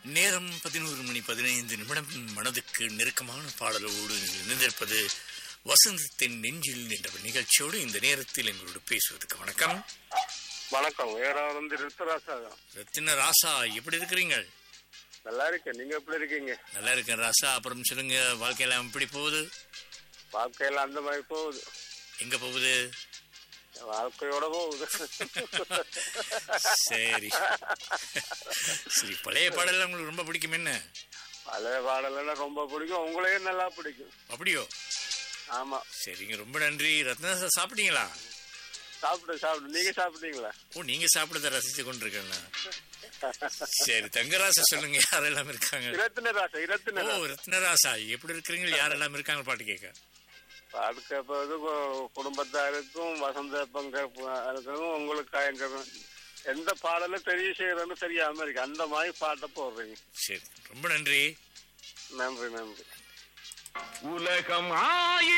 நேரம் பதினோரு மணி பதினைந்து நிமிடம் மனதுக்கு நெருக்கமான பாடலோடு நீங்கள் இணைந்திருப்பது வசந்தத்தின் நெஞ்சில் என்ற நிகழ்ச்சியோடு இந்த நேரத்தில் எங்களோடு பேசுவதற்கு வணக்கம் வணக்கம் வேற வந்து ரித்துராசா ரத்தின ராசா எப்படி இருக்கிறீங்க நல்லா இருக்கேன் நீங்க எப்படி இருக்கீங்க நல்லா இருக்கேன் ராசா அப்புறம் சொல்லுங்க வாழ்க்கையெல்லாம் எப்படி போகுது வாழ்க்கையில அந்த மாதிரி போகுது எங்க போகுது வாழ்க்கையோட போகுது சரி சரி பழைய பாடலாம் உங்களுக்கு ரொம்ப பிடிக்கும் என்ன பழைய பாடலாம் ரொம்ப பிடிக்கும் உங்களையும் நல்லா பிடிக்கும் அப்படியோ ஆமா சரிங்க ரொம்ப நன்றி ரத்னா சார் சாப்பிட்டீங்களா சாப்பிடு சாப்பிடு நீங்க சாப்பிட்டீங்களா ஓ நீங்க சாப்பிடுறத ரசிச்சு கொண்டிருக்கேன் சரி தங்கராசா சொல்லுங்க யாரெல்லாம் இருக்காங்க இரத்தின ராசா இரத்தின ஓ ரத்னராசா எப்படி இருக்கிறீங்க யாரெல்லாம் இருக்காங்க பாட்டு கேட்க பாட்டு கேட்பது கு- குடும்பத்தாருக்கும் வசந்த பங்கும் உங்களுக்கு எங்க எந்த பாடலும் தெரிய செய்யறதுன்னு தெரியாம இருக்கு அந்த மாதிரி பாட்டை போடுறீங்க சரி ரொம்ப நன்றி நன்றி நன்றி உலகம் ஆயிரம்